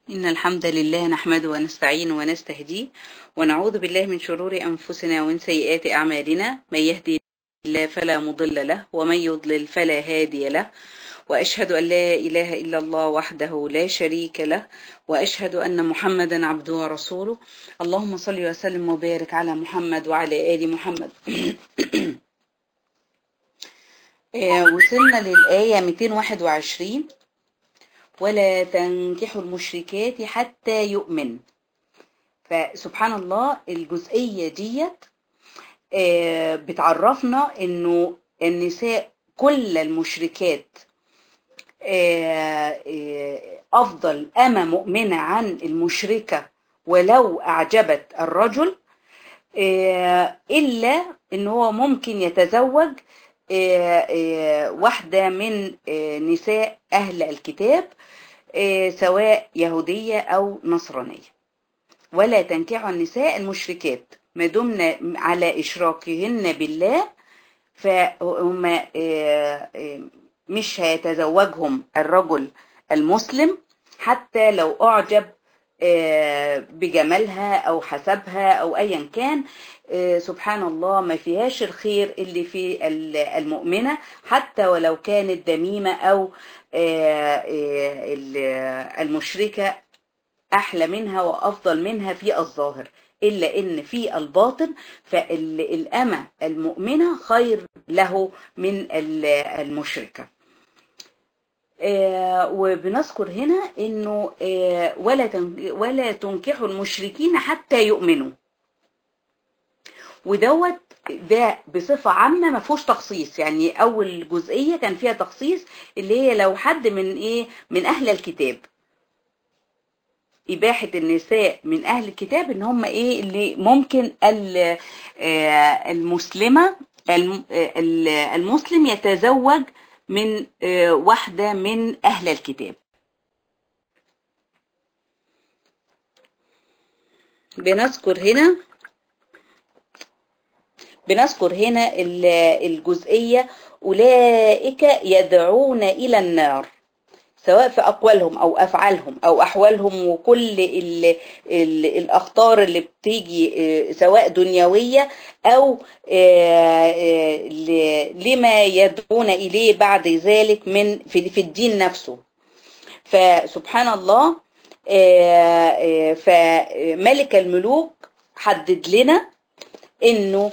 إن الحمد لله نحمده ونستعينه ونستهديه ونعوذ بالله من شرور أنفسنا ومن سيئات أعمالنا من يهدي الله فلا مضل له ومن يضلل فلا هادي له وأشهد أن لا إله إلا الله وحده لا شريك له وأشهد أن محمدا عبده ورسوله اللهم صل وسلم وبارك على محمد وعلى آل محمد آه، وصلنا للآية 221 ولا تنكحوا المشركات حتى يؤمن فسبحان الله الجزئية ديت آه، بتعرفنا انه النساء كل المشركات آه، آه، افضل اما مؤمنة عن المشركة ولو اعجبت الرجل الا ان هو ممكن يتزوج واحدة من نساء اهل الكتاب سواء يهودية او نصرانية ولا تنكحوا النساء المشركات ما دمنا على اشراكهن بالله فهم مش هيتزوجهم الرجل المسلم حتى لو اعجب بجمالها او حسبها او ايا كان سبحان الله ما فيهاش الخير اللي في المؤمنة حتى ولو كانت دميمة او المشركة احلى منها وافضل منها في الظاهر الا ان في الباطن فالامة المؤمنة خير له من المشركة آه وبنذكر هنا انه آه ولا ولا تنكحوا المشركين حتى يؤمنوا ودوت ده بصفة عامة ما فيهوش تخصيص يعني اول جزئية كان فيها تخصيص اللي هي لو حد من ايه من اهل الكتاب إباحة النساء من أهل الكتاب إن هم إيه اللي ممكن المسلمة المسلم يتزوج من واحدة من أهل الكتاب بنذكر هنا بنذكر هنا الجزئية أولئك يدعون إلى النار سواء في أقوالهم أو أفعالهم أو أحوالهم وكل ال ال الأخطار اللي بتيجي سواء دنيوية أو لما يدعون إليه بعد ذلك من في, في الدين نفسه فسبحان الله فملك الملوك حدد لنا إنه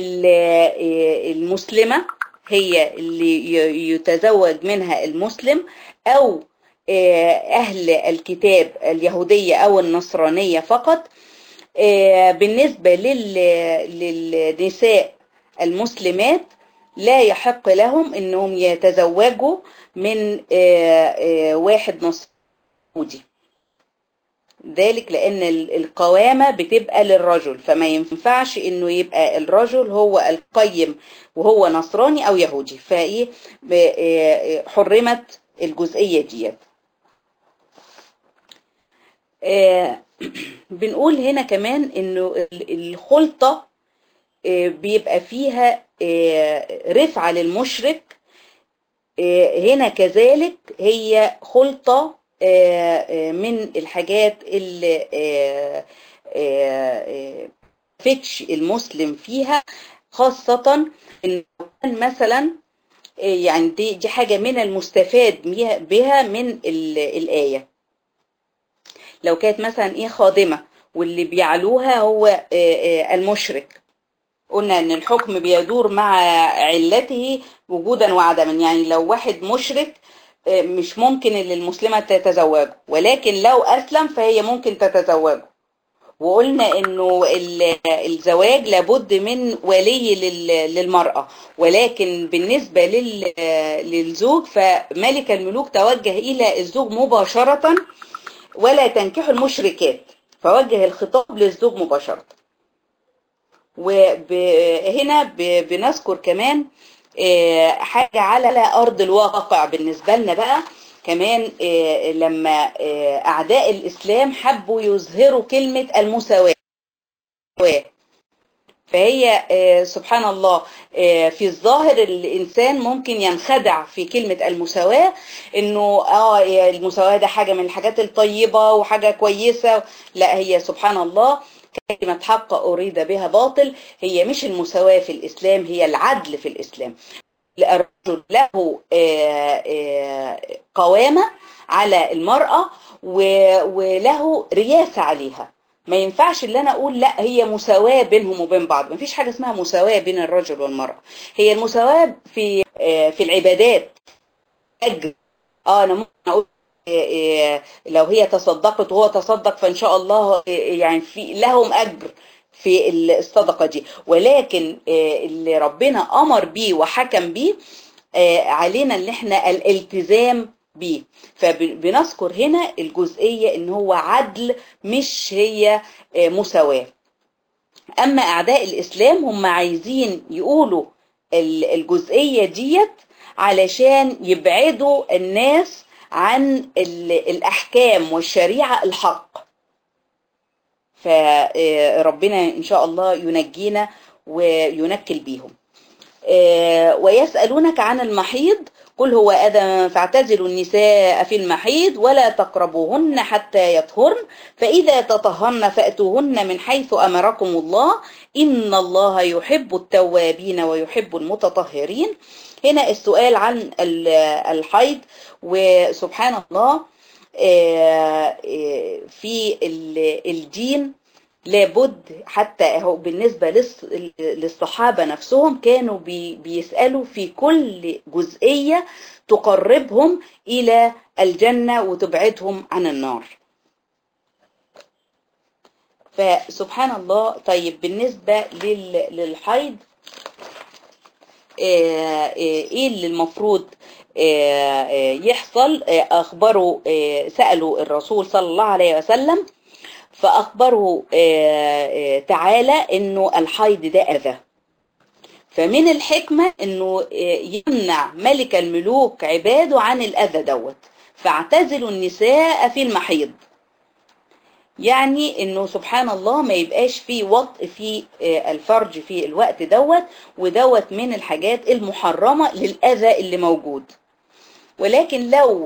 المسلمة هي اللي يتزوج منها المسلم أو أهل الكتاب اليهودية أو النصرانية فقط بالنسبة للنساء المسلمات لا يحق لهم أنهم يتزوجوا من واحد نصراني ذلك لأن القوامة بتبقى للرجل فما ينفعش أنه يبقى الرجل هو القيم وهو نصراني أو يهودي فإيه حرمت الجزئية ديت آه بنقول هنا كمان انه الخلطة آه بيبقى فيها آه رفعة للمشرك هنا كذلك هي خلطة من الحاجات اللي فتش المسلم فيها خاصة ان مثلا يعني دي, دي حاجة من المستفاد بها من الآية لو كانت مثلا ايه خادمة واللي بيعلوها هو المشرك قلنا ان الحكم بيدور مع علته وجودا وعدما يعني لو واحد مشرك مش ممكن اللي المسلمة تتزوجه ولكن لو أسلم فهي ممكن تتزوجه وقلنا انه الزواج لابد من ولي للمرأة ولكن بالنسبة للزوج فملك الملوك توجه الى الزوج مباشرة ولا تنكحوا المشركات فوجه الخطاب للزوج مباشرة وهنا بنذكر كمان حاجة على أرض الواقع بالنسبة لنا بقى كمان لما أعداء الإسلام حبوا يظهروا كلمة المساواة فهي سبحان الله في الظاهر الإنسان ممكن ينخدع في كلمة المساواة إنه آه المساواة ده حاجة من الحاجات الطيبة وحاجة كويسة لا هي سبحان الله كلمة حق أريد بها باطل هي مش المساواة في الإسلام هي العدل في الإسلام الرجل له قوامة على المرأة وله رياسة عليها ما ينفعش اللي انا اقول لا هي مساواة بينهم وبين بعض ما فيش حاجة اسمها مساواة بين الرجل والمرأة هي المساواة في في العبادات اجر اه انا ممكن اقول لو هي تصدقت وهو تصدق فان شاء الله يعني في لهم اجر في الصدقة دي ولكن اللي ربنا امر بيه وحكم بيه علينا ان احنا الالتزام بيه فبنذكر هنا الجزئية ان هو عدل مش هي مساواة اما اعداء الاسلام هم عايزين يقولوا الجزئية ديت علشان يبعدوا الناس عن الاحكام والشريعة الحق فربنا ان شاء الله ينجينا وينكل بيهم ويسألونك عن المحيض قل هو أذى فاعتزلوا النساء في المحيض ولا تقربوهن حتى يطهرن فإذا تطهرن فأتوهن من حيث أمركم الله إن الله يحب التوابين ويحب المتطهرين هنا السؤال عن الحيض وسبحان الله في الدين لابد حتى اهو بالنسبة للصحابة نفسهم كانوا بيسألوا في كل جزئية تقربهم إلى الجنة وتبعدهم عن النار فسبحان الله طيب بالنسبة للحيض ايه اللي المفروض يحصل اخبروا سألوا الرسول صلى الله عليه وسلم فأخبره تعالى أنه الحيض ده أذى فمن الحكمة أنه يمنع ملك الملوك عباده عن الأذى دوت فاعتزلوا النساء في المحيض يعني انه سبحان الله ما يبقاش في وطء في الفرج في الوقت دوت ودوت من الحاجات المحرمة للأذى اللي موجود ولكن لو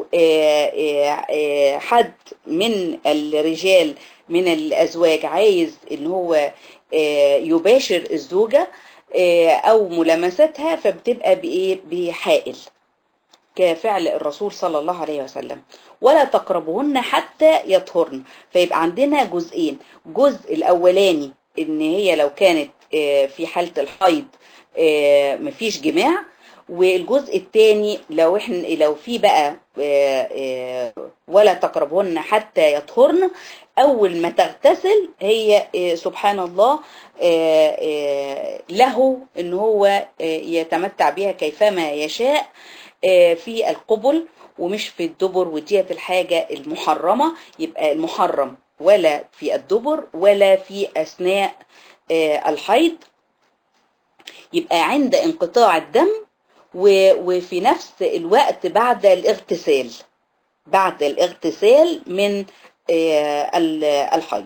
حد من الرجال من الأزواج عايز ان هو يباشر الزوجة او ملامستها فبتبقى بايه بحائل كفعل الرسول صلى الله عليه وسلم ولا تقربهن حتى يطهرن فيبقى عندنا جزئين جزء الاولاني ان هي لو كانت في حالة الحيض مفيش جماع والجزء الثاني لو احنا لو في بقى ولا تقربهن حتى يطهرن اول ما تغتسل هي سبحان الله له ان هو يتمتع بها كيفما يشاء في القبل ومش في الدبر وديت الحاجة المحرمة يبقى المحرم ولا في الدبر ولا في أثناء الحيض يبقى عند انقطاع الدم وفي نفس الوقت بعد الاغتسال بعد الاغتسال من الحيض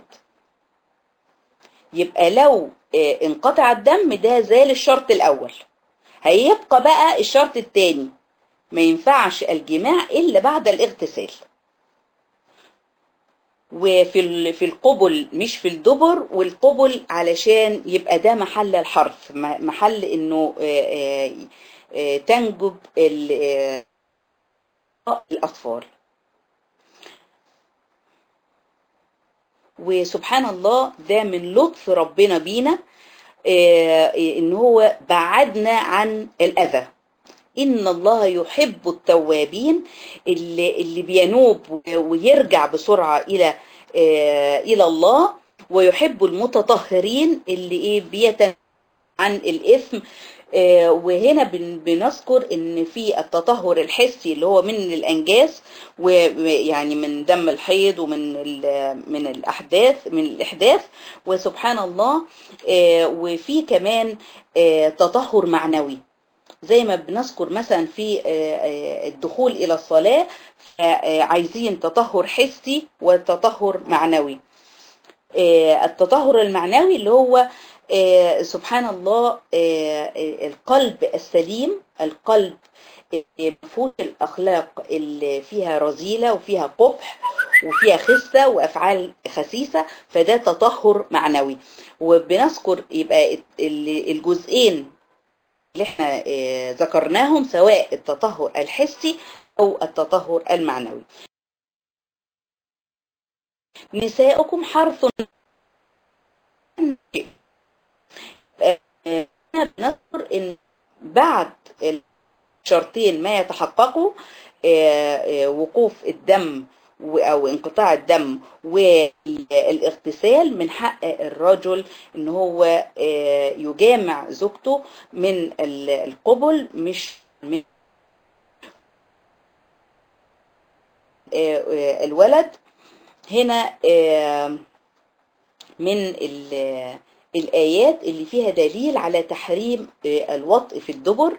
يبقى لو انقطع الدم ده زال الشرط الأول هيبقى بقى الشرط الثاني ما ينفعش الجماع إلا بعد الاغتسال وفي في القبل مش في الدبر والقبل علشان يبقى ده محل الحرث محل انه تنجب الأطفال وسبحان الله ده من لطف ربنا بينا ان هو بعدنا عن الأذى إن الله يحب التوابين اللي, اللي بينوب ويرجع بسرعة إلى إلى الله ويحب المتطهرين اللي إيه بيتنهوا عن الإثم وهنا بنذكر ان في التطهر الحسي اللي هو من الانجاس ويعني من دم الحيض ومن من الاحداث من الاحداث وسبحان الله وفي كمان تطهر معنوي زي ما بنذكر مثلا في الدخول الى الصلاه عايزين تطهر حسي وتطهر معنوي التطهر المعنوي اللي هو آه، سبحان الله آه، آه، القلب السليم القلب مفهوش الأخلاق اللي فيها رذيلة وفيها قبح وفيها خسة وأفعال خسيسة فده تطهر معنوي وبنذكر يبقى ال- الجزئين اللي احنا آه، ذكرناهم سواء التطهر الحسي أو التطهر المعنوي نساؤكم حرث آه، آه، بنذكر ان بعد الشرطين ما يتحققوا آه، آه، وقوف الدم و- او انقطاع الدم والاغتسال من حق الرجل ان هو آه، يجامع زوجته من ال- القبل مش من آه، آه، الولد هنا آه، من ال- الآيات اللي فيها دليل على تحريم آه، الوطء في الدبر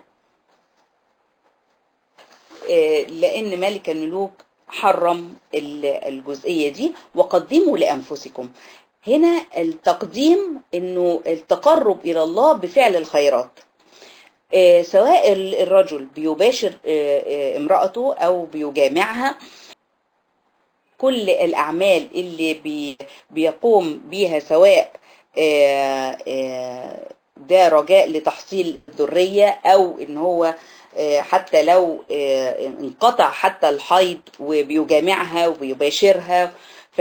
آه، لأن ملك الملوك حرم ال- الجزئية دي وقدموا لأنفسكم هنا التقديم انه التقرب الى الله بفعل الخيرات آه، سواء ال- الرجل بيباشر آه، آه، امرأته او بيجامعها كل الأعمال اللي بي بيقوم بيها سواء آه، آه، ده رجاء لتحصيل الذرية أو إن هو آه، حتى لو آه، انقطع حتى الحيض وبيجامعها وبيباشرها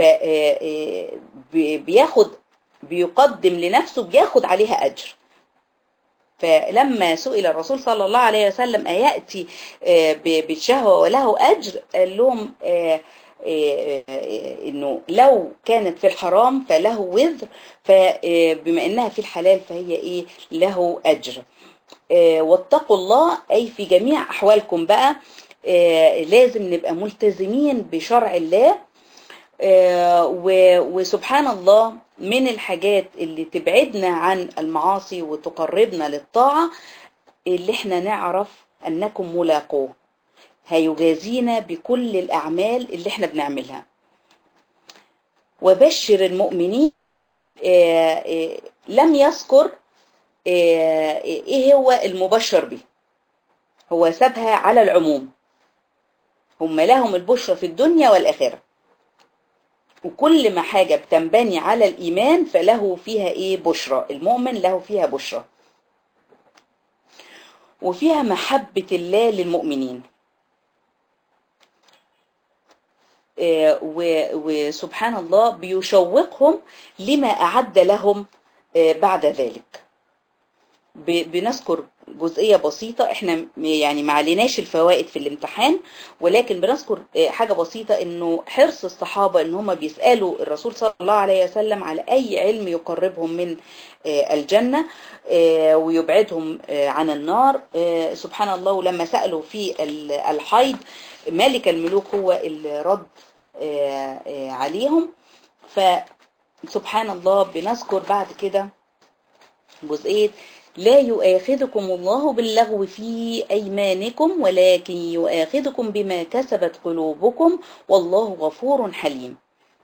فبياخد بيقدم لنفسه بياخد عليها أجر فلما سئل الرسول صلى الله عليه وسلم أيأتي آه، ب- بالشهوة وله أجر قال لهم آه، آه، آه، انه لو كانت في الحرام فله وزر فبما انها في الحلال فهي ايه له اجر آه، واتقوا الله اي في جميع احوالكم بقى آه، لازم نبقى ملتزمين بشرع الله آه، و- وسبحان الله من الحاجات اللي تبعدنا عن المعاصي وتقربنا للطاعة اللي احنا نعرف انكم ملاقوه هيجازينا بكل الأعمال اللي احنا بنعملها وبشر المؤمنين آه، آه، لم يذكر آه، ايه هو المبشر به هو سابها على العموم هم لهم البشرى في الدنيا والآخرة وكل ما حاجة بتنبني على الإيمان فله فيها إيه بشرى المؤمن له فيها بشرى وفيها محبة الله للمؤمنين آه، و- وسبحان الله بيشوقهم لما أعد لهم آه، بعد ذلك ب- بنذكر جزئية بسيطة احنا م- يعني ما عليناش الفوائد في الامتحان ولكن بنذكر آه، حاجة بسيطة انه حرص الصحابة ان هم بيسألوا الرسول صلى الله عليه وسلم على اي علم يقربهم من آه، الجنة آه، ويبعدهم آه، عن النار آه، سبحان الله ولما سألوا في ال- الحيض مالك الملوك هو اللي رد آه، آه، عليهم فسبحان الله بنذكر بعد كده جزئية لا يؤاخذكم الله باللغو في أيمانكم ولكن يؤاخذكم بما كسبت قلوبكم والله غفور حليم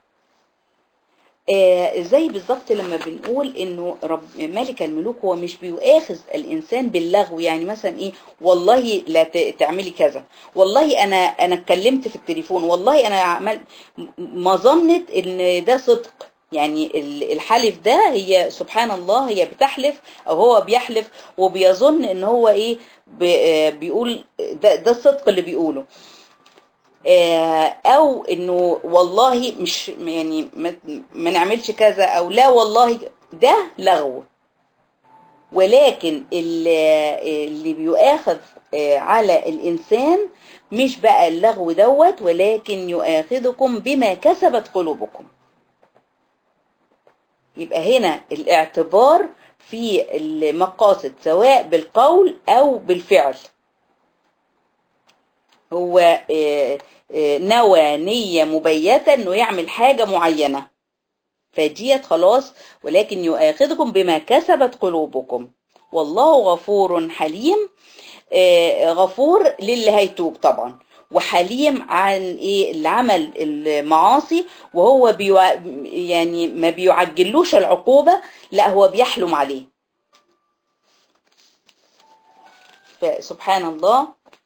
آه زي بالظبط لما بنقول انه رب ملك الملوك هو مش بيؤاخذ الانسان باللغو يعني مثلا ايه والله لا ت- تعملي كذا والله انا انا اتكلمت في التليفون والله انا عمل ما ظنت ان ده صدق يعني ال- الحلف ده هي سبحان الله هي بتحلف او هو بيحلف وبيظن ان هو ايه ب- آه، بيقول ده ده الصدق اللي بيقوله آه، او انه والله مش يعني ما, ما نعملش كذا او لا والله ده لغو ولكن اللي, اللي بيؤاخذ آه، على الانسان مش بقى اللغو دوت ولكن يؤاخذكم بما كسبت قلوبكم يبقى هنا الاعتبار في المقاصد سواء بالقول او بالفعل هو آه، آه، نوى نية مبيتة انه يعمل حاجة معينة فديت خلاص ولكن يؤاخذكم بما كسبت قلوبكم والله غفور حليم آه، غفور للي هيتوب طبعا وحليم عن ايه اللي عمل المعاصي وهو بيع... يعني ما بيعجلوش العقوبة لا هو بيحلم عليه فسبحان الله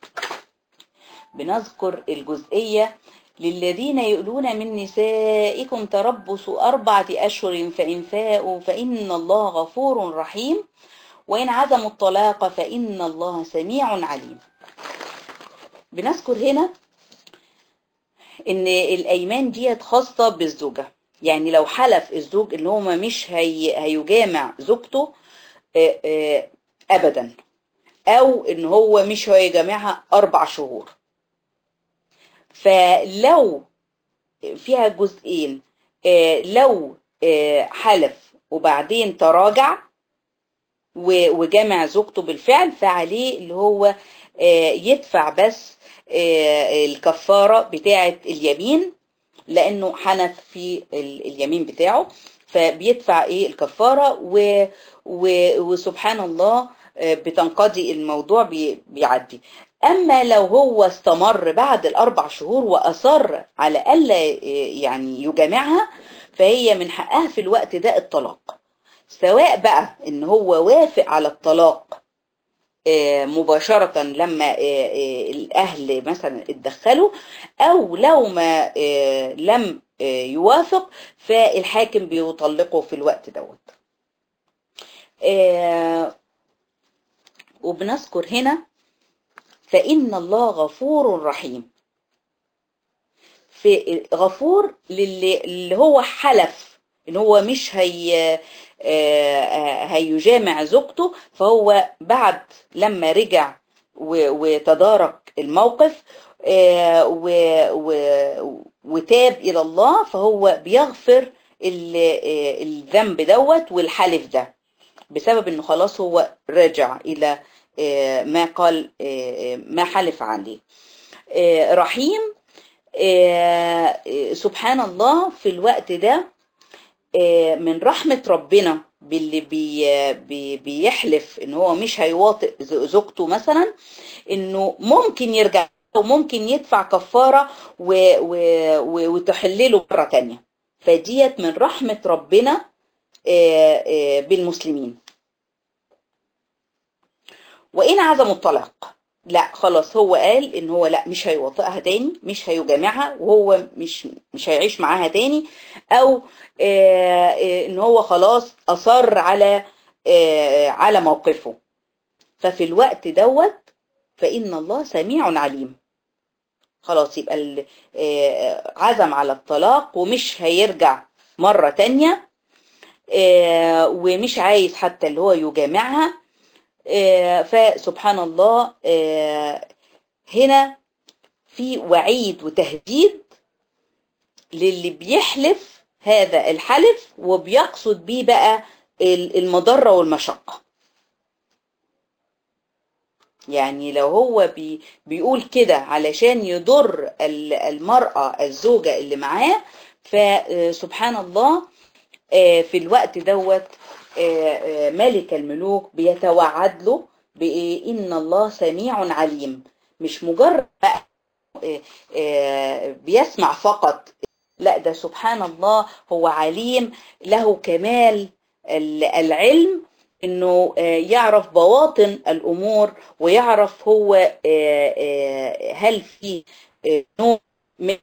بنذكر الجزئية للذين يؤلون من نسائكم تربص أربعة أشهر فإن فاءوا فإن الله غفور رحيم وإن عزموا الطلاق فإن الله سميع عليم بنذكر هنا ان الايمان ديت خاصه بالزوجه يعني لو حلف الزوج ان هو مش هي هيجامع زوجته ابدا او ان هو مش هيجامعها اربع شهور فلو فيها جزئين لو حلف وبعدين تراجع وجامع زوجته بالفعل فعليه اللي هو يدفع بس الكفارة بتاعة اليمين لأنه حنث في اليمين بتاعه فبيدفع ايه الكفارة و و وسبحان الله بتنقضي الموضوع بيعدي أما لو هو استمر بعد الأربع شهور وأصر على ألا يعني يجامعها فهي من حقها في الوقت ده الطلاق سواء بقى إن هو وافق على الطلاق مباشرة لما الأهل مثلا اتدخلوا أو لو ما لم يوافق فالحاكم بيطلقه في الوقت دوت وبنذكر هنا فإن الله غفور رحيم في غفور للي هو حلف ان هو مش هي هيجامع زوجته فهو بعد لما رجع وتدارك الموقف وتاب الى الله فهو بيغفر الذنب دوت والحلف ده بسبب انه خلاص هو رجع الى ما قال ما حلف عليه رحيم سبحان الله في الوقت ده من رحمة ربنا باللي بي بي بيحلف ان هو مش هيواطئ زوجته مثلا انه ممكن يرجع وممكن يدفع كفارة و و و وتحلله مرة تانية فديت من رحمة ربنا بالمسلمين وإن عزموا الطلاق لا خلاص هو قال ان هو لا مش هيوطئها تاني مش هيجامعها وهو مش مش هيعيش معاها تاني او آه ان هو خلاص اصر على آه على موقفه ففي الوقت دوت فان الله سميع عليم خلاص يبقى آه عزم على الطلاق ومش هيرجع مرة تانية ومش عايز حتى اللي هو يجامعها فسبحان الله هنا في وعيد وتهديد للي بيحلف هذا الحلف وبيقصد بيه بقى المضرة والمشقة يعني لو هو بي بيقول كده علشان يضر المرأة الزوجة اللي معاه فسبحان الله في الوقت دوت ملك الملوك بيتوعد له بإيه إن الله سميع عليم مش مجرد بقى بيسمع فقط لا ده سبحان الله هو عليم له كمال العلم انه يعرف بواطن الامور ويعرف هو هل في نوع من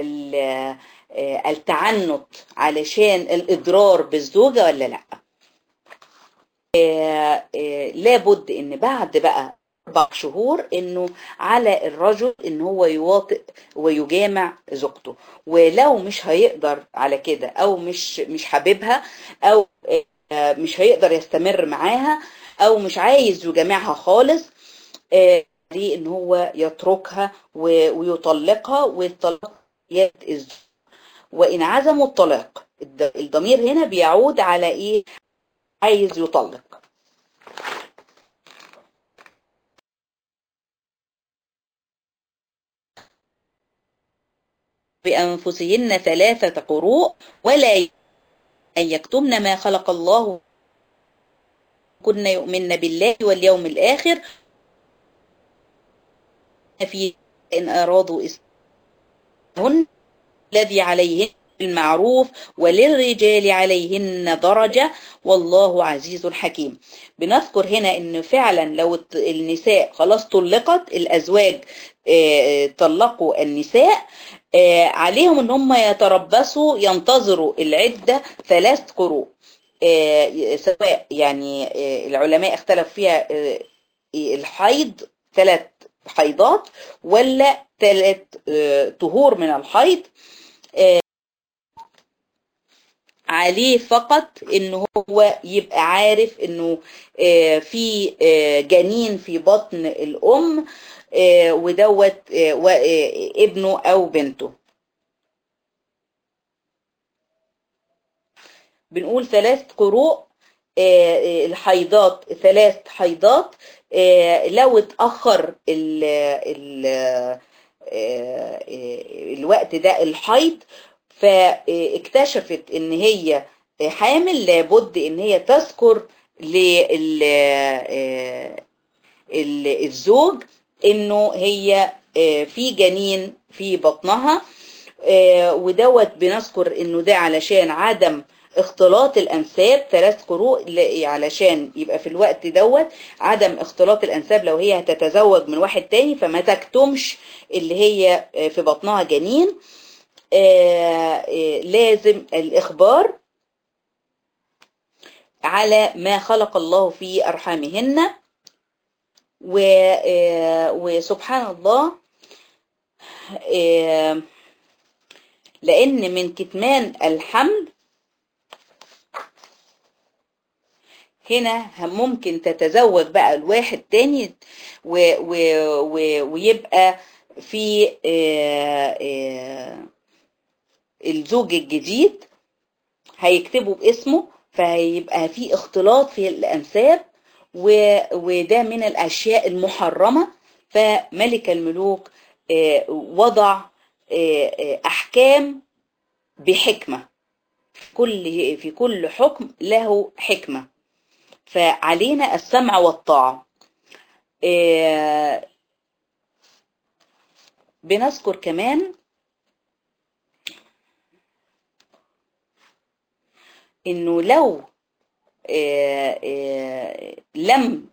التعنت علشان الاضرار بالزوجه ولا لا لابد ان بعد بقى اربع شهور انه على الرجل ان هو يواطئ ويجامع زوجته ولو مش هيقدر على كده او مش مش حاببها او مش هيقدر يستمر معاها او مش عايز يجامعها خالص ليه ان هو يتركها ويطلقها والطلاق يد الزوج وان عزموا الطلاق الضمير هنا بيعود على ايه عايز يطلق بأنفسهن ثلاثة قروء ولا أن يكتمن ما خلق الله كن يؤمن بالله واليوم الآخر في إن أرادوا إسلامهن الذي عليهن المعروف وللرجال عليهن درجة والله عزيز حكيم بنذكر هنا ان فعلا لو النساء خلاص طلقت الازواج طلقوا النساء عليهم ان هم يتربصوا ينتظروا العدة ثلاث قروء سواء يعني العلماء اختلف فيها الحيض ثلاث حيضات ولا ثلاث طهور من الحيض عليه فقط ان هو يبقى عارف انه في جنين في بطن الام ودوت ابنه او بنته بنقول ثلاث قروء الحيضات ثلاث حيضات لو اتأخر ال ال الوقت ده الحيض فاكتشفت ان هي حامل لابد ان هي تذكر للزوج انه هي في جنين في بطنها ودوت بنذكر انه ده علشان عدم اختلاط الانساب ثلاث قروء علشان يبقى في الوقت دوت عدم اختلاط الانساب لو هي هتتزوج من واحد تاني فما تكتمش اللي هي في بطنها جنين آآ آآ لازم الإخبار على ما خلق الله في أرحامهن وسبحان الله لأن من كتمان الحمل هنا ممكن تتزوج بقى الواحد تاني و و و ويبقى في آآ آآ الزوج الجديد هيكتبوا باسمه فهيبقى في اختلاط في الأنساب وده من الأشياء المحرمة فملك الملوك وضع أحكام بحكمة في كل في كل حكم له حكمة فعلينا السمع والطاعة بنذكر كمان انه لو لم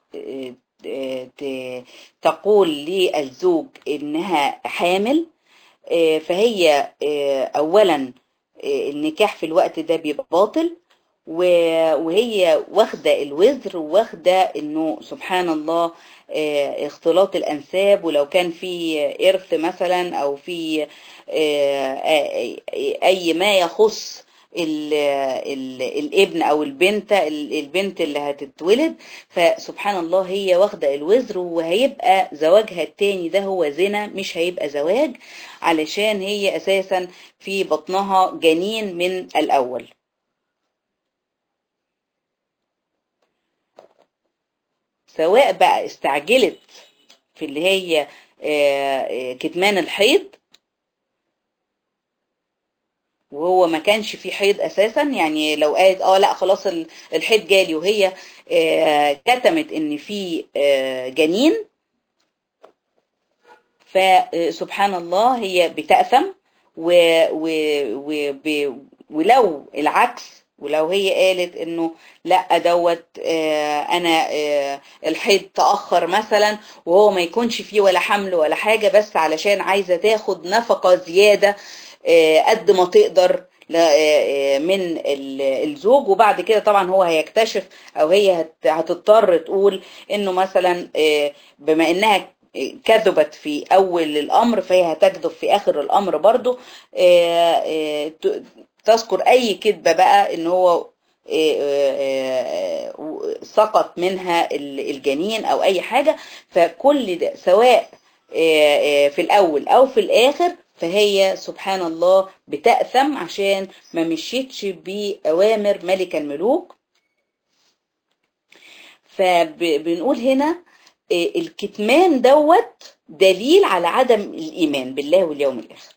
تقول للزوج انها حامل فهي اولا النكاح في الوقت ده بيبقى باطل وهي واخدة الوزر واخدة انه سبحان الله اختلاط الانساب ولو كان في ارث مثلا او في اي ما يخص ال ال الابن او البنت البنت اللي هتتولد فسبحان الله هي واخده الوزر وهيبقى زواجها التاني ده هو زنا مش هيبقى زواج علشان هي اساسا في بطنها جنين من الاول سواء بقى استعجلت في اللي هي كتمان الحيض وهو ما كانش في حيض اساسا يعني لو قالت اه لا خلاص الحيض جالي وهي كتمت ان في جنين فسبحان الله هي بتأثم و و و ب ولو العكس ولو هي قالت انه لا دوت آه انا آه الحيض تاخر مثلا وهو ما يكونش فيه ولا حمل ولا حاجه بس علشان عايزه تاخد نفقه زياده آه قد ما تقدر من الزوج وبعد كده طبعا هو هيكتشف او هي هتضطر تقول انه مثلا بما انها كذبت في اول الامر فهي هتكذب في اخر الامر برضو تذكر اي كذبة بقى ان هو سقط منها الجنين او اي حاجة فكل ده سواء في الاول او في الاخر فهي سبحان الله بتأثم عشان ما مشيتش بأوامر ملك الملوك فبنقول هنا الكتمان دوت دليل على عدم الإيمان بالله واليوم الآخر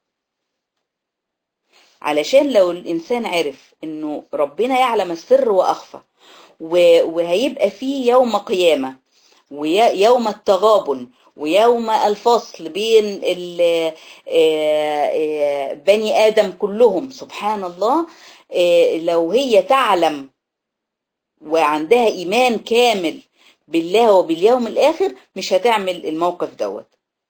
علشان لو الإنسان عرف إنه ربنا يعلم السر وأخفى وهيبقى فيه يوم قيامة ويوم التغابن ويوم الفصل بين ال- آه، آه، بني آدم كلهم سبحان الله آه، لو هي تعلم وعندها إيمان كامل بالله وباليوم الآخر مش هتعمل الموقف دوت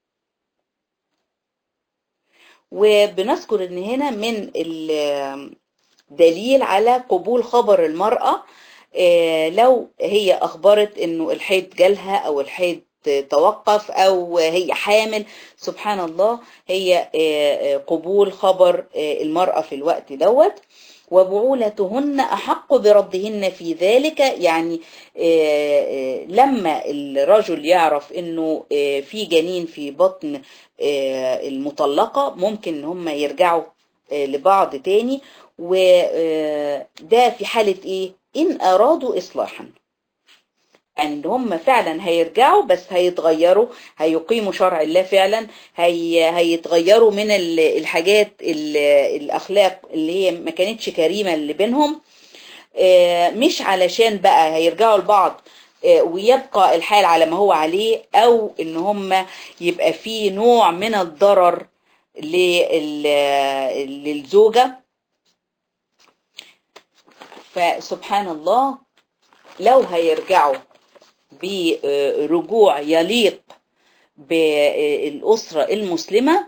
وبنذكر ان هنا من الدليل على قبول خبر المرأة آه، لو هي اخبرت انه الحيض جالها او الحيض توقف او هي حامل سبحان الله هي آه، آه، قبول خبر آه، المرأة في الوقت دوت وبعولتهن أحق بردهن في ذلك يعني آه، آه، لما الرجل يعرف انه آه، في جنين في بطن آه، المطلقة ممكن ان هم يرجعوا آه، لبعض تاني وده في حالة ايه ان ارادوا اصلاحا يعني ان هم فعلا هيرجعوا بس هيتغيروا هيقيموا شرع الله فعلا هي هيتغيروا من ال- الحاجات ال- الاخلاق اللي هي ما كانتش كريمة اللي بينهم آه، مش علشان بقى هيرجعوا لبعض آه، ويبقى الحال على ما هو عليه او ان هم يبقى في نوع من الضرر لل- للزوجة فسبحان الله لو هيرجعوا برجوع يليق بالأسرة المسلمة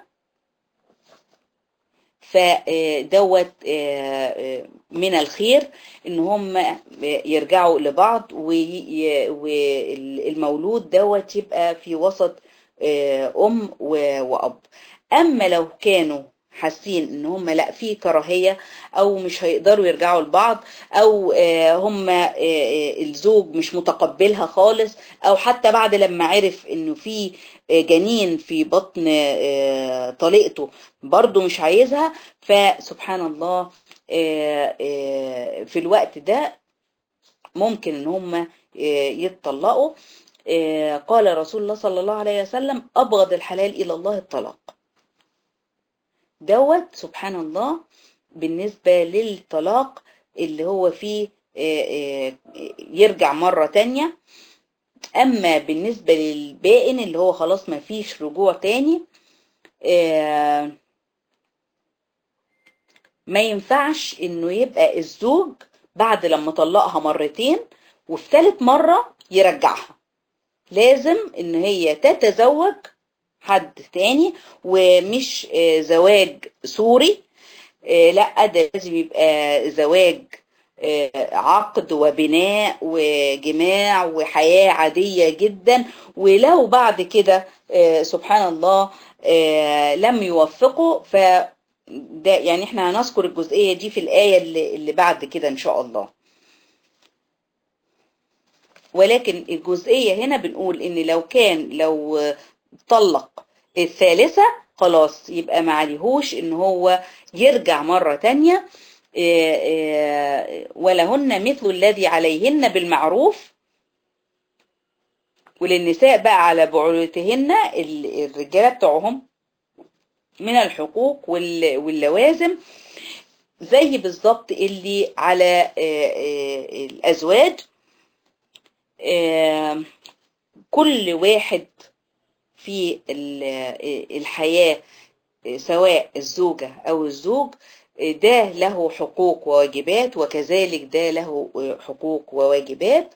فدوت من الخير ان هم يرجعوا لبعض وي- والمولود دوت يبقى في وسط ام و- واب اما لو كانوا حاسين ان هم لا في كراهيه او مش هيقدروا يرجعوا لبعض او آه، هم آه، آه، الزوج مش متقبلها خالص او حتى بعد لما عرف انه في آه، جنين في بطن آه، طليقته برضه مش عايزها فسبحان الله آه، آه، في الوقت ده ممكن ان هم آه، يتطلقوا آه، قال رسول الله صلى الله عليه وسلم ابغض الحلال الى الله الطلاق دوت سبحان الله بالنسبة للطلاق اللي هو فيه آه، آه، يرجع مرة تانية أما بالنسبة للبائن اللي هو خلاص ما فيش رجوع تاني آه، ما ينفعش إنه يبقى الزوج بعد لما طلقها مرتين وفي ثالث مرة يرجعها لازم إن هي تتزوج حد تاني ومش آه، زواج سوري آه، لا ده لازم يبقى زواج آه، عقد وبناء وجماع وحياة عادية جدا ولو بعد كده آه، سبحان الله آه، لم يوفقوا ف ده يعني احنا هنذكر الجزئية دي في الآية اللي, اللي بعد كده إن شاء الله ولكن الجزئية هنا بنقول إن لو كان لو طلق الثالثة خلاص يبقى ما عليهوش إن هو يرجع مرة تانية إيه إيه ولهن مثل الذي عليهن بالمعروف وللنساء بقى على بعولتهن ال- الرجالة بتوعهم من الحقوق وال- واللوازم زي بالظبط اللي على آه، آه، الأزواج آه، كل واحد في ال- الحياة سواء الزوجة أو الزوج ده له حقوق وواجبات وكذلك ده له حقوق وواجبات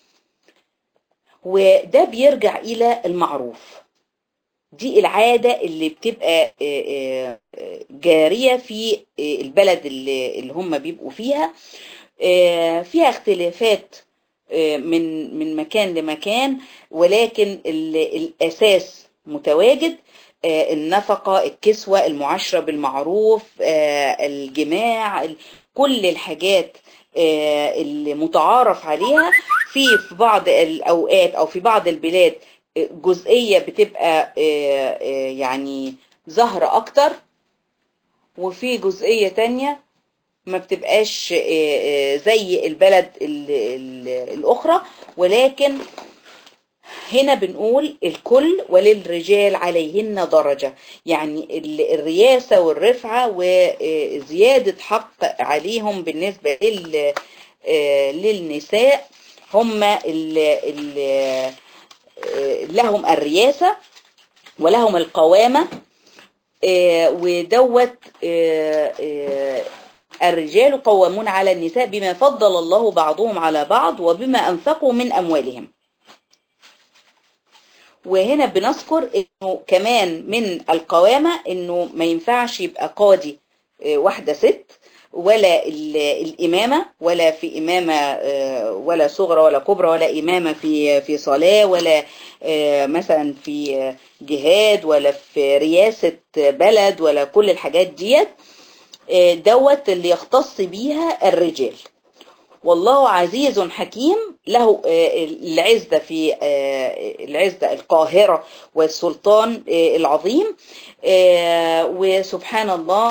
وده بيرجع إلى المعروف دي العادة اللي بتبقى جارية في البلد اللي اللي هم بيبقوا فيها فيها اختلافات من من مكان لمكان ولكن ال- الأساس متواجد آه، النفقة الكسوة المعاشرة بالمعروف آه، الجماع ال- كل الحاجات آه، اللي متعارف عليها في في بعض الأوقات أو في بعض البلاد آه، جزئية بتبقى آه، آه، يعني ظاهرة أكتر وفي جزئية تانية ما بتبقاش آه، آه، زي البلد ال- ال- الأخرى ولكن هنا بنقول الكل وللرجال عليهن درجة يعني ال- الرياسة والرفعة وزيادة حق عليهم بالنسبة لل- آه، للنساء هم ال- ال- لهم الرياسة ولهم القوامة ودوت الرجال قوامون على النساء بما فضل الله بعضهم على بعض وبما أنفقوا من أموالهم وهنا بنذكر انه كمان من القوامة انه ما ينفعش يبقى قاضي واحدة ست ولا الإمامة ولا في إمامة ولا صغرى ولا كبرى ولا إمامة في في صلاة ولا مثلا في جهاد ولا في رياسة بلد ولا كل الحاجات ديت دوت اللي يختص بيها الرجال والله عزيز حكيم له العزة في العزة القاهرة والسلطان العظيم وسبحان الله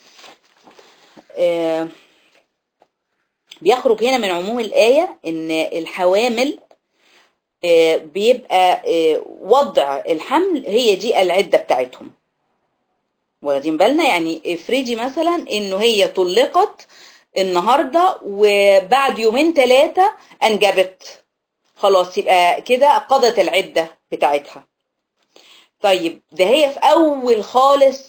بيخرج هنا من عموم الآية إن الحوامل بيبقى وضع الحمل هي دي العدة بتاعتهم واخدين بالنا يعني افرضي مثلا انه هي طلقت النهارده وبعد يومين ثلاثة انجبت خلاص يبقى كده قضت العدة بتاعتها طيب ده هي في اول خالص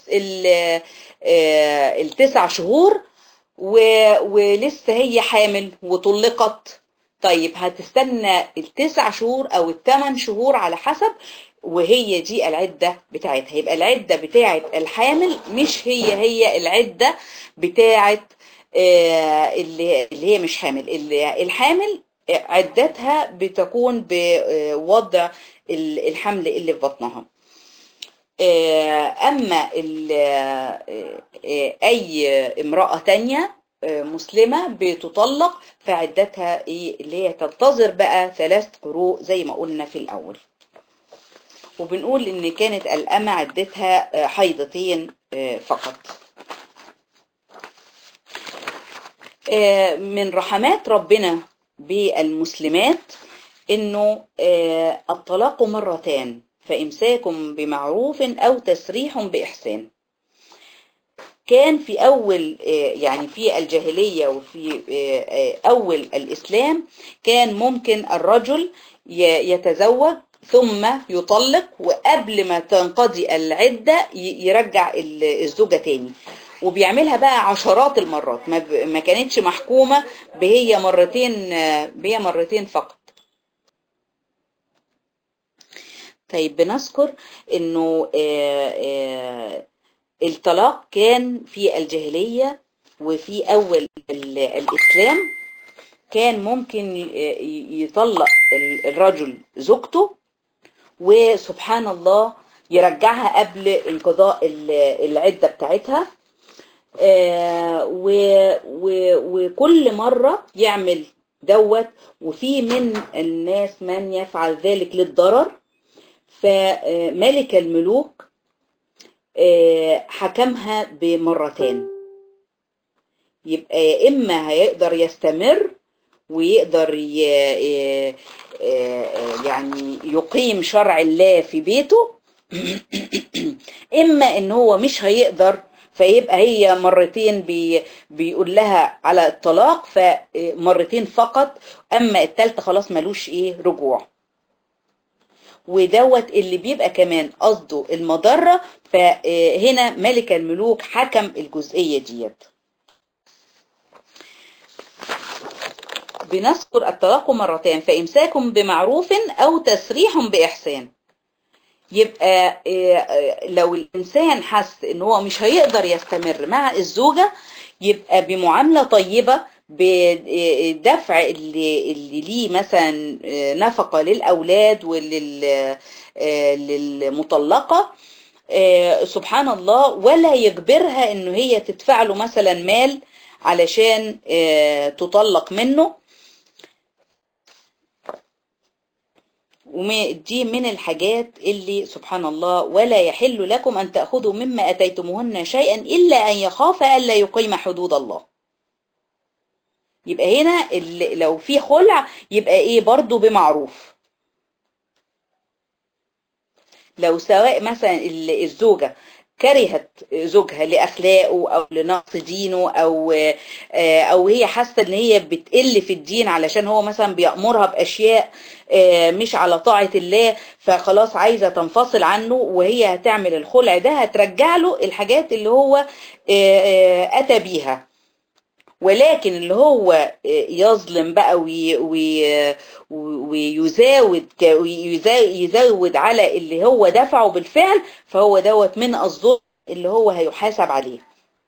التسع شهور ولسه هي حامل وطلقت طيب هتستنى التسع شهور او الثمان شهور على حسب وهي دي العدة بتاعتها يبقى العدة بتاعت الحامل مش هي هي العدة بتاعت اللي, اللي هي مش حامل اللي الحامل عدتها بتكون بوضع الحمل اللي في بطنها أما أي امرأة تانية مسلمة بتطلق فعدتها إيه اللي هي تنتظر بقى ثلاث قروء زي ما قلنا في الأول وبنقول إن كانت الأمة عدتها حيضتين فقط من رحمات ربنا بالمسلمات إنه الطلاق مرتان فإمساك بمعروف أو تسريح بإحسان كان في أول يعني في الجاهلية وفي أول الإسلام كان ممكن الرجل يتزوج ثم يطلق وقبل ما تنقضي العدة يرجع الزوجة تاني وبيعملها بقى عشرات المرات ما كانتش محكومة بهي مرتين بهي مرتين فقط طيب بنذكر انه الطلاق كان في الجاهلية وفي اول الاسلام كان ممكن يطلق الرجل زوجته وسبحان الله يرجعها قبل انقضاء العدة بتاعتها وكل مرة يعمل دوت وفي من الناس من يفعل ذلك للضرر فملك الملوك حكمها بمرتين يبقى يا إما هيقدر يستمر ويقدر يعني يقيم شرع الله في بيته إما إن هو مش هيقدر فيبقى هي مرتين بي بيقول لها على الطلاق فمرتين فقط أما التالتة خلاص ملوش إيه رجوع ودوت اللي بيبقى كمان قصده المضرة فهنا ملك الملوك حكم الجزئية ديت بنذكر الطلاق مرتين فإمساك بمعروف أو تسريح بإحسان يبقى لو الإنسان حس إن هو مش هيقدر يستمر مع الزوجة يبقى بمعاملة طيبة بدفع اللي, اللي ليه مثلا نفقة للأولاد وللمطلقة سبحان الله ولا يجبرها إنه هي تدفع له مثلا مال علشان تطلق منه ودي من الحاجات اللي سبحان الله ولا يحل لكم أن تأخذوا مما أتيتموهن شيئا إلا أن يخاف ألا يقيم حدود الله يبقى هنا لو في خلع يبقى ايه برضو بمعروف لو سواء مثلا الزوجة كرهت زوجها لاخلاقه او لنقص دينه او او هي حاسه ان هي بتقل في الدين علشان هو مثلا بيامرها باشياء مش على طاعه الله فخلاص عايزه تنفصل عنه وهي هتعمل الخلع ده هترجع له الحاجات اللي هو اتى بيها ولكن اللي هو يظلم بقى وي وي ويزاود يزود على اللي هو دفعه بالفعل فهو دوت من الظلم اللي هو هيحاسب عليه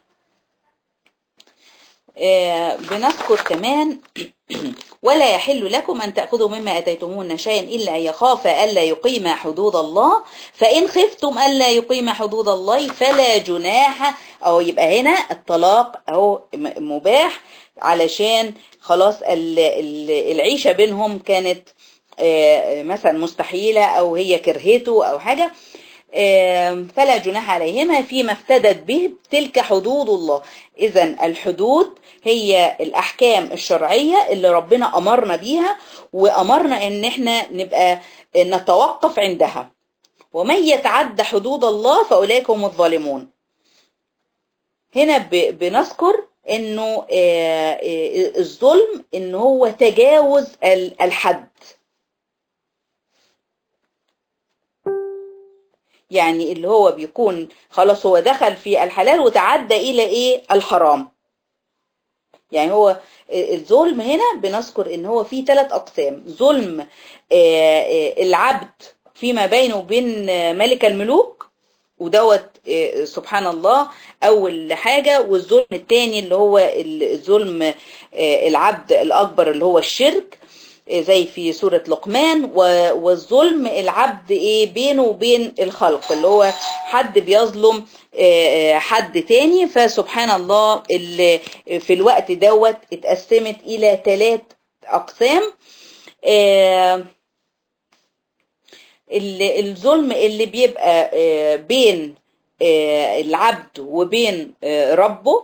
بنذكر كمان ولا يحل لكم أن تأخذوا مما أتيتمون شيئا إلا أن يخاف ألا يقيم حدود الله فإن خفتم ألا يقيم حدود الله فلا جناح أو يبقى هنا الطلاق أو مباح علشان خلاص العيشة بينهم كانت مثلا مستحيلة أو هي كرهته أو حاجة فلا جناح عليهما فيما افتدت به تلك حدود الله إذا الحدود هي الأحكام الشرعية اللي ربنا أمرنا بيها وأمرنا إن إحنا نبقى نتوقف عندها ومن يتعد حدود الله فأولئك هم الظالمون هنا بنذكر إنه الظلم إن هو تجاوز الحد يعني اللي هو بيكون خلاص هو دخل في الحلال وتعدى إلى إيه الحرام يعني هو الظلم هنا بنذكر ان هو فيه ثلاث اقسام ظلم العبد فيما بينه وبين ملك الملوك ودوت سبحان الله اول حاجة والظلم الثاني اللي هو الظلم العبد الاكبر اللي هو الشرك زي في سورة لقمان والظلم العبد ايه بينه وبين الخلق اللي هو حد بيظلم حد تاني فسبحان الله اللي في الوقت دوت اتقسمت الى ثلاث اقسام الظلم اللي بيبقى بين العبد وبين ربه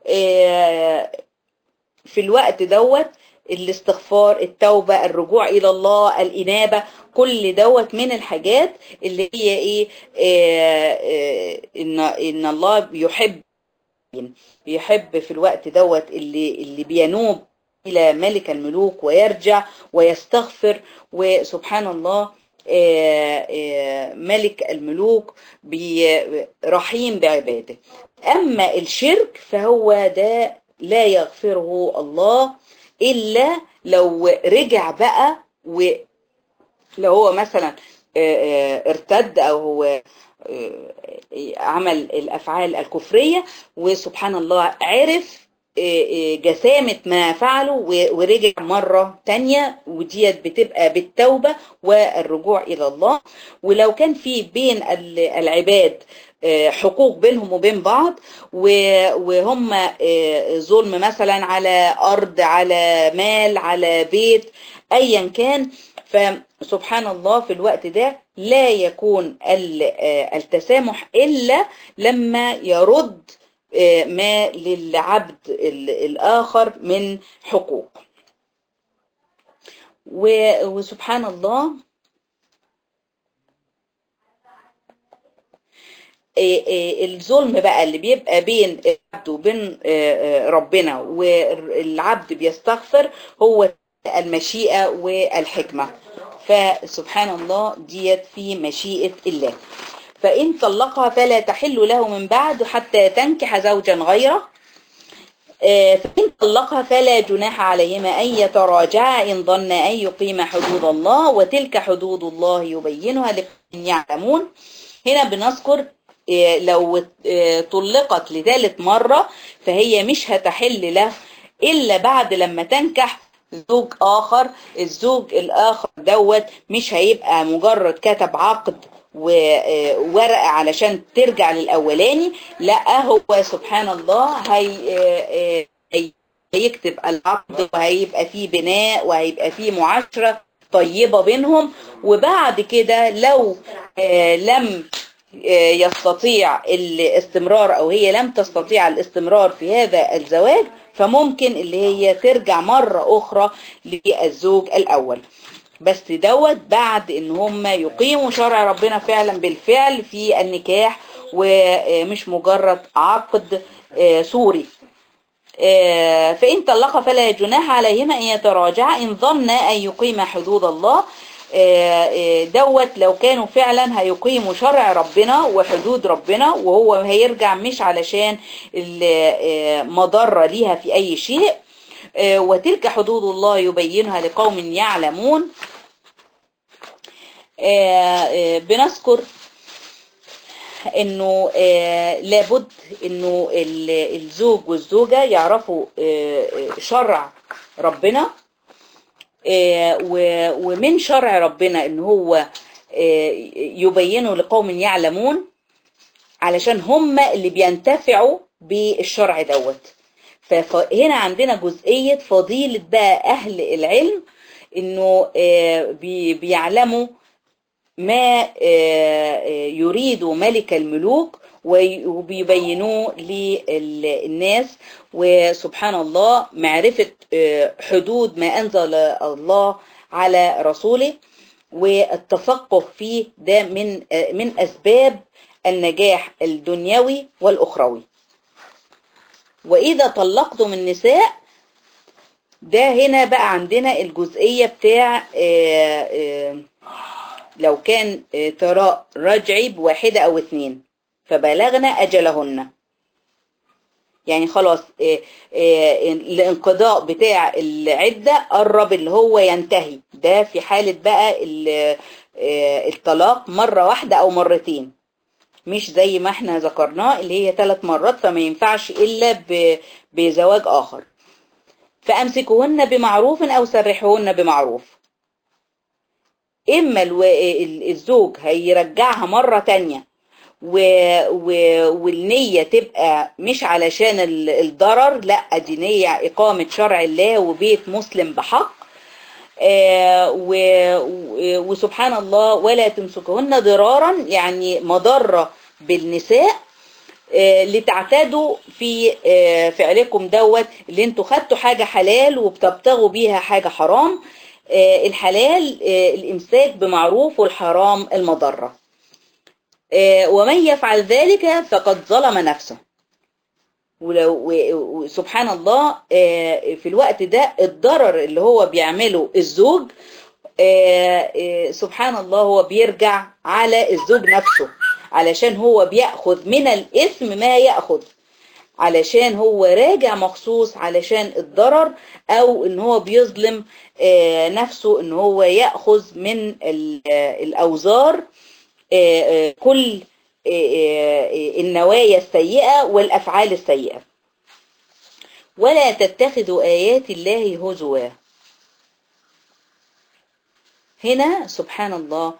في الوقت دوت الاستغفار التوبة الرجوع إلى الله الإنابة كل دوت من الحاجات اللي هي إيه آه آه إن, إن الله يحب بيحب في الوقت دوت اللي, اللي بينوب إلى ملك الملوك ويرجع ويستغفر وسبحان الله آه ملك الملوك رحيم بعباده أما الشرك فهو ده لا يغفره الله إلا لو رجع بقى ولو هو مثلا ارتد أو هو عمل الأفعال الكفرية وسبحان الله عرف جسامة ما فعله ورجع مرة تانية وديت بتبقى بالتوبة والرجوع إلى الله ولو كان في بين العباد حقوق بينهم وبين بعض وهم ظلم مثلا على أرض على مال على بيت أيا كان فسبحان الله في الوقت ده لا يكون التسامح إلا لما يرد ما للعبد الآخر من حقوق وسبحان الله الظلم بقى اللي بيبقى بين العبد وبين ربنا والعبد بيستغفر هو المشيئة والحكمة فسبحان الله ديت في مشيئة الله فإن طلقها فلا تحل له من بعد حتى تنكح زوجا غيره فإن طلقها فلا جناح عليهما أن يتراجعا إن ظن أن يقيم حدود الله وتلك حدود الله يبينها لمن يعلمون هنا بنذكر لو طلقت لثالث مرة فهي مش هتحل له إلا بعد لما تنكح زوج آخر الزوج الآخر دوت مش هيبقى مجرد كتب عقد وورقة علشان ترجع للأولاني لا هو سبحان الله هي هيكتب العقد وهيبقى فيه بناء وهيبقى فيه معاشرة طيبة بينهم وبعد كده لو لم يستطيع الاستمرار او هي لم تستطيع الاستمرار في هذا الزواج فممكن اللي هي ترجع مرة اخرى للزوج الاول بس دوت بعد ان هم يقيموا شرع ربنا فعلا بالفعل في النكاح ومش مجرد عقد سوري فإن طلق فلا جناح عليهما أن يتراجعا إن ظن أن يقيم حدود الله دوت لو كانوا فعلا هيقيموا شرع ربنا وحدود ربنا وهو هيرجع مش علشان مضرة ليها في أي شيء وتلك حدود الله يبينها لقوم يعلمون بنذكر انه لابد انه الزوج والزوجة يعرفوا شرع ربنا ومن شرع ربنا ان هو يبينه لقوم يعلمون علشان هم اللي بينتفعوا بالشرع دوت فهنا عندنا جزئية فضيلة بقى أهل العلم إنه بيعلموا ما يريد ملك الملوك وبيبينوه للناس وسبحان الله معرفة حدود ما أنزل الله على رسوله والتفقه فيه ده من من أسباب النجاح الدنيوي والأخروي وإذا طلقتم النساء ده هنا بقى عندنا الجزئية بتاع لو كان طلاق رجعي بواحدة أو اتنين فبلغنا أجلهن يعني خلاص الانقضاء بتاع العدة قرب اللي هو ينتهي ده في حالة بقى الطلاق مرة واحدة أو مرتين مش زي ما احنا ذكرناه اللي هي ثلاث مرات فما ينفعش إلا بزواج آخر فأمسكوهن بمعروف أو سرحوهن بمعروف إما الزوج هيرجعها مرة تانية و... و... والنية تبقى مش علشان الضرر لا دي نية إقامة شرع الله وبيت مسلم بحق آه و... وسبحان الله ولا تمسكهن ضرارا يعني مضرة بالنساء آه لتعتادوا في آه فعلكم دوت اللي انتوا خدتوا حاجة حلال وبتبتغوا بيها حاجة حرام الحلال الامساك بمعروف والحرام المضرة ومن يفعل ذلك فقد ظلم نفسه ولو سبحان الله في الوقت ده الضرر اللي هو بيعمله الزوج سبحان الله هو بيرجع على الزوج نفسه علشان هو بيأخذ من الإثم ما يأخذ علشان هو راجع مخصوص علشان الضرر او ان هو بيظلم نفسه ان هو يأخذ من الاوزار كل النوايا السيئة والافعال السيئة ولا تتخذوا ايات الله هزوا هنا سبحان الله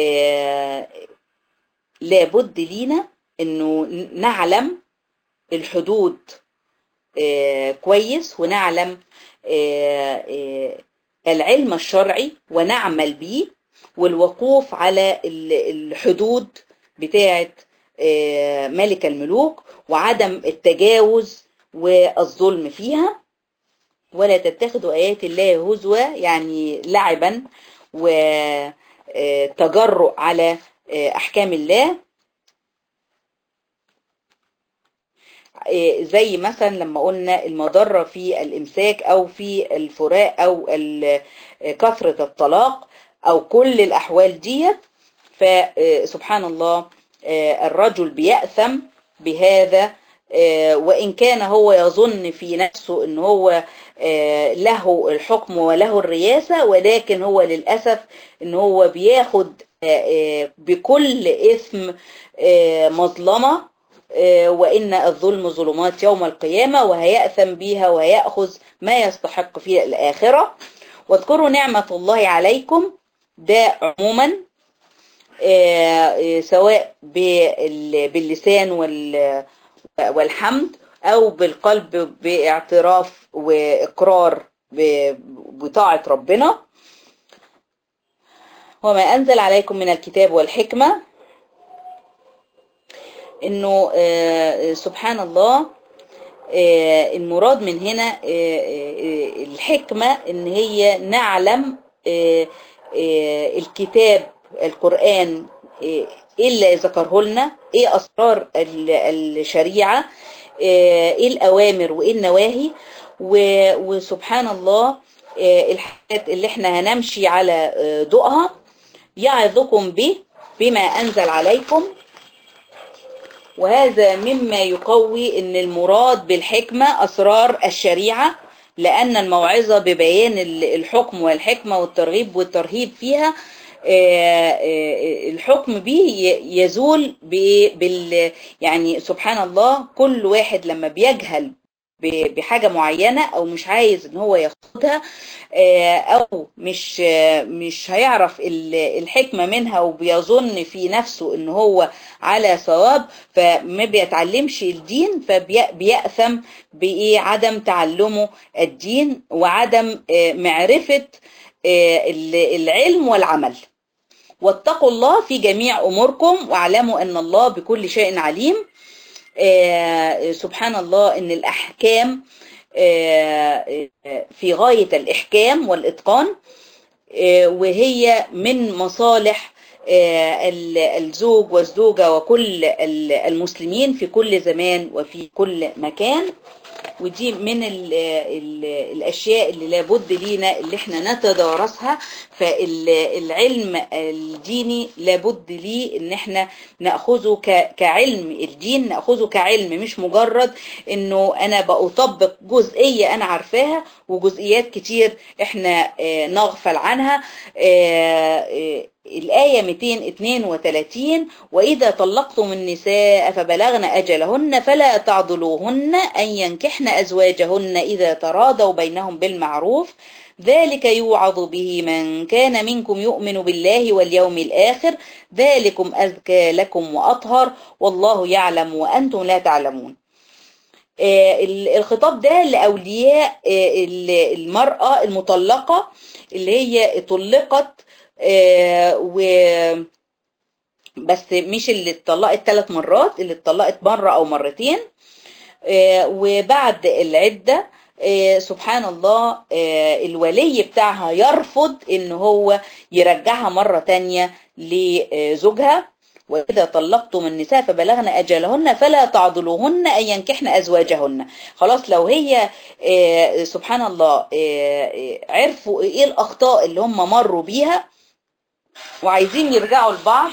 لابد لينا انه نعلم الحدود آه كويس ونعلم آه آه العلم الشرعي ونعمل بيه والوقوف على الحدود بتاعة ملك الملوك وعدم التجاوز والظلم فيها ولا تتخذوا آيات الله هزوا يعني لعبا وتجرؤ على أحكام الله زي مثلا لما قلنا المضرة في الإمساك أو في الفراق أو كثرة الطلاق أو كل الأحوال ديت فسبحان الله الرجل بيأثم بهذا وإن كان هو يظن في نفسه أن هو له الحكم وله الرياسة ولكن هو للأسف أن هو بياخد بكل إثم مظلمة وإن الظلم ظلمات يوم القيامة وهيأثم بها وهيأخذ ما يستحق في الآخرة واذكروا نعمة الله عليكم ده عموما سواء باللسان والحمد أو بالقلب باعتراف وإقرار بطاعة ربنا وما أنزل عليكم من الكتاب والحكمة انه سبحان الله المراد من هنا الحكمة ان هي نعلم الكتاب القرآن ايه اللي ذكره لنا ايه اسرار الشريعه ايه الاوامر وايه النواهي وسبحان الله الحاجات اللي احنا هنمشي على ضوءها يعظكم به بما انزل عليكم وهذا مما يقوي ان المراد بالحكمه اسرار الشريعه لان الموعظه ببيان الحكم والحكمه والترغيب والترهيب فيها الحكم به يزول بال يعني سبحان الله كل واحد لما بيجهل بحاجة معينة او مش عايز ان هو ياخدها او مش مش هيعرف الحكمة منها وبيظن في نفسه ان هو على صواب فما بيتعلمش الدين فبيأثم بايه عدم تعلمه الدين وعدم معرفة العلم والعمل واتقوا الله في جميع اموركم واعلموا ان الله بكل شيء عليم آه سبحان الله ان الاحكام آه في غايه الاحكام والاتقان آه وهي من مصالح الزوج والزوجه وكل المسلمين في كل زمان وفي كل مكان ودي من ال ال الاشياء اللي لابد لينا اللي احنا نتدارسها فالعلم الديني لابد ليه ان احنا ناخذه كعلم الدين ناخذه كعلم مش مجرد انه انا بطبق جزئيه انا عارفاها وجزئيات كتير احنا نغفل عنها الآية 232 وإذا طلقتم النساء فبلغن أجلهن فلا تعضلوهن أن ينكحن أزواجهن إذا تراضوا بينهم بالمعروف ذلك يوعظ به من كان منكم يؤمن بالله واليوم الآخر ذلكم أزكى لكم وأطهر والله يعلم وأنتم لا تعلمون الخطاب ده لأولياء المرأة المطلقة اللي هي طلقت آه و بس مش اللي اتطلقت ثلاث مرات اللي اتطلقت مرة او مرتين آه وبعد العدة آه سبحان الله الولي بتاعها يرفض ان هو يرجعها مرة تانية لزوجها وإذا طلقتم النساء فبلغن أجلهن فلا تعضلوهن أن ينكحن أزواجهن خلاص لو هي سبحان الله عرفوا إيه الأخطاء اللي هم مروا بيها وعايزين يرجعوا لبعض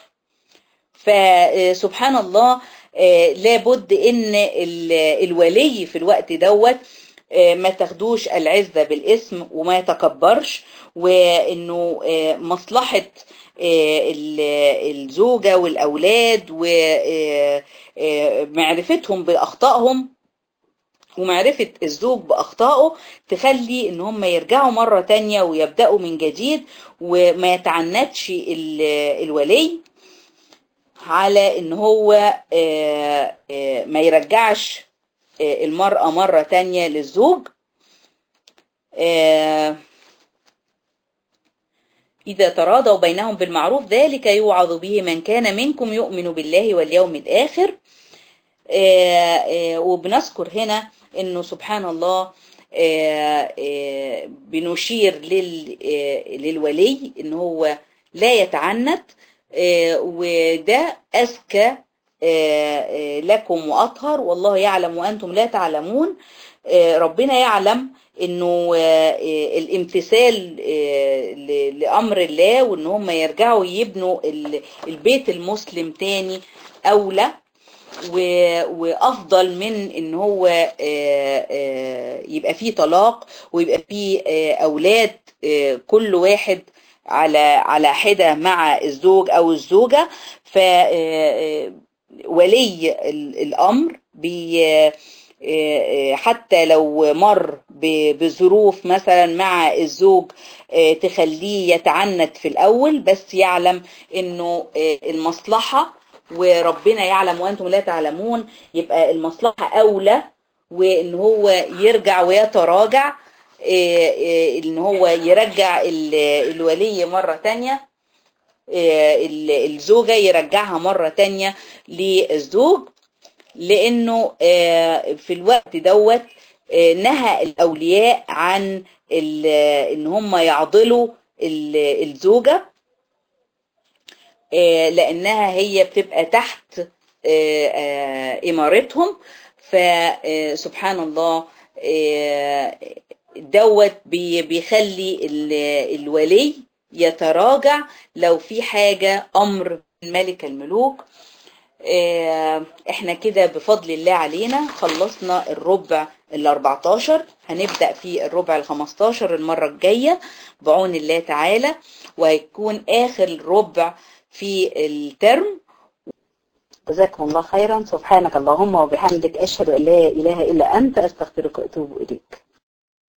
فسبحان الله لابد ان الولي في الوقت دوت ما تاخدوش العزة بالاسم وما يتكبرش وانه مصلحة الزوجة والاولاد ومعرفتهم باخطائهم ومعرفة الزوج بأخطائه تخلي ان هم يرجعوا مرة تانية ويبدأوا من جديد وما يتعنتش الولي على ان هو ما يرجعش المرأة مرة تانية للزوج إذا تراضوا بينهم بالمعروف ذلك يوعظ به من كان منكم يؤمن بالله واليوم الآخر وبنذكر هنا انه سبحان الله بنشير للولي ان هو لا يتعنت وده أزكى لكم وأطهر والله يعلم وأنتم لا تعلمون ربنا يعلم انه الامتثال لامر الله وان هم يرجعوا يبنوا البيت المسلم تاني اولى وافضل من ان هو يبقى فيه طلاق ويبقى فيه اولاد كل واحد على على حده مع الزوج او الزوجه ف ولي الامر بي حتى لو مر بظروف مثلا مع الزوج تخليه يتعنت في الاول بس يعلم انه المصلحه وربنا يعلم وانتم لا تعلمون يبقى المصلحه اولى وان هو يرجع ويتراجع ان هو يرجع الولي مره تانية الزوجه يرجعها مره تانية للزوج لانه في الوقت دوت نهى الاولياء عن ان هم يعضلوا الزوجه لأنها هي بتبقى تحت إمارتهم فسبحان الله دوت بيخلي الولي يتراجع لو في حاجة أمر ملك الملوك احنا كده بفضل الله علينا خلصنا الربع ال 14 هنبدأ في الربع ال 15 المرة الجاية بعون الله تعالى وهيكون آخر ربع في الترم جزاكم الله خيرا سبحانك اللهم وبحمدك أشهد أن لا إله إلا أنت أستغفرك وأتوب إليك